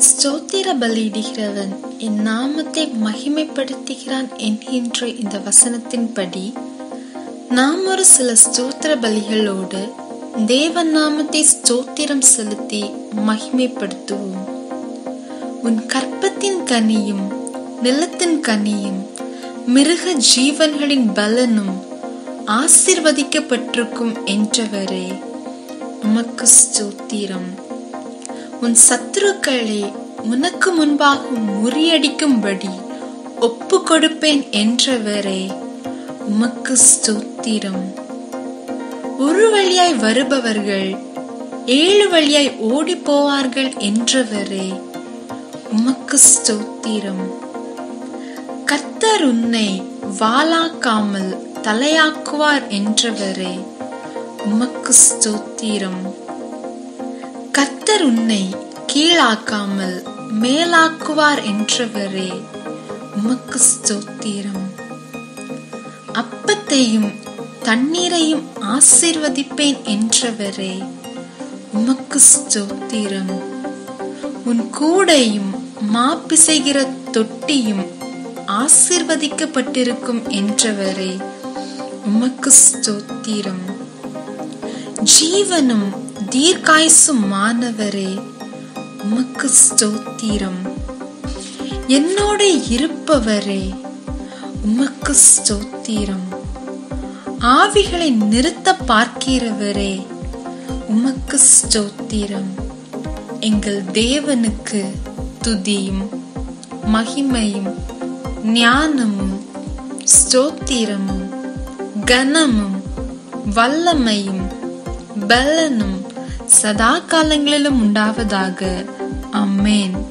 ஸ்தோத்திர பலியிடுகிறவன் என் நாமத்தை மகிமைப்படுத்துகிறான் என்கின்ற இந்த வசனத்தின்படி நாம் ஒரு சில ஸ்தோத்திர பலிகளோடு தேவன் நாமத்தை ஸ்தோத்திரம் செலுத்தி மகிமைப்படுத்துவோம் உன் கற்பத்தின் கனியும் நிலத்தின் கனியும் மிருக ஜீவன்களின் பலனும் ஆசிர்வதிக்கப்பட்டிருக்கும் என்றவரே உமக்கு ஸ்தோத்திரம் உன் சத்துருக்களை உனக்கு முன்பாக முறியடிக்கும்படி ஒப்பு கொடுப்பேன் என்றவரே உமக்கு ஸ்தோத்திரம் ஒரு வழியாய் வருபவர்கள் ஏழு வழியாய் ஓடி போவார்கள் என்றவரே உமக்கு ஸ்தோத்திரம் கர்த்தர் உன்னை வாளாக்காமல் தலையாக்குவார் என்றவரே உமக்கு ஸ்தோத்திரம் கர்த்தர் உன்னை கீழாக்காமல் மேலாக்குவார் என்றவரே உமக்கு ஸ்தோத்திரம் அப்பத்தையும் தண்ணீரையும் ஆசீர்வதிப்பேன் என்றவரே உமக்கு ஸ்தோத்திரம் உன் கூடையும் மாப்பிசைகிற தொட்டியும் ஆசிர்வதிக்கப்பட்டிருக்கும் என்றவரே உமக்கு ஸ்தோத்திரம் ஜீவனும் தீர்க்காயுசும் மாணவரே உமக்கு ஸ்தோத்திரம் என்னோட இருப்பவரே உமக்கு ஸ்தோத்திரம் ஆவிகளை நிறுத்த பார்க்கிறவரே உமக்கு ஸ்தோத்திரம் எங்கள் தேவனுக்கு துதியும் மகிமையும் ஞானமும் ஸ்தோத்திரமும் கனமும் வல்லமையும் பலனும் சதா காலங்களிலும் உண்டாவதாக அம்மேன்